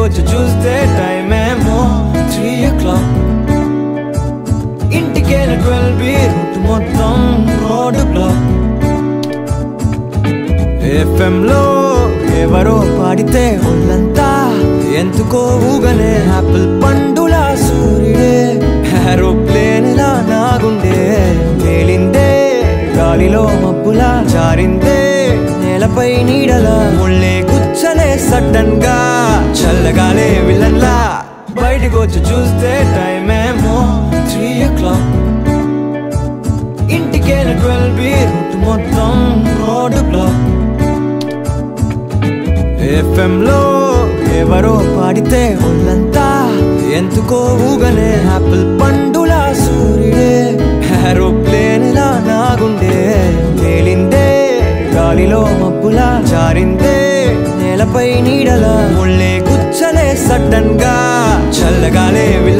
వచ్చి చూస్తే టైం ఏమో త్రీ ఓ క్లాక్ ఇంటికేన ట్వెల్వ్ బి రూట్ మొత్తం రోడ్ బ్లాక్ FM లో ఎవరో పాడితే ఒళ్ళంతా ఎందుకో ఊగనే యాపిల్ పండులా సూర్యుడే ఏరోప్లేన్ లా నాగుండే తేలిందే గాలిలో మబ్బులా జారిందే నేలపై నీడలా ముళ్ళే గుచ్చలే సడన్ గా చల్లగాలే విలన్లా బయటకు వచ్చి చూస్తే టైం ఏమో త్రీ ఓ క్లాక్ ఇంటికేన ట్వెల్వ్ బి రూట్ మొత్తం రోడ్ బ్లాక్ FM లో ఎవరో పాడితే ఒళ్ళంతా ఎందుకో ఊగనే యాపిల్ పండులా సూర్యుడే ఏరోప్లేన్ లా నాగుండే తేలిందే గాలిలో మబ్బులా జారిందే నేలపై నీడలా ముళ్ళే గుచ్చలే సడన్ గా చల్లగాలే విల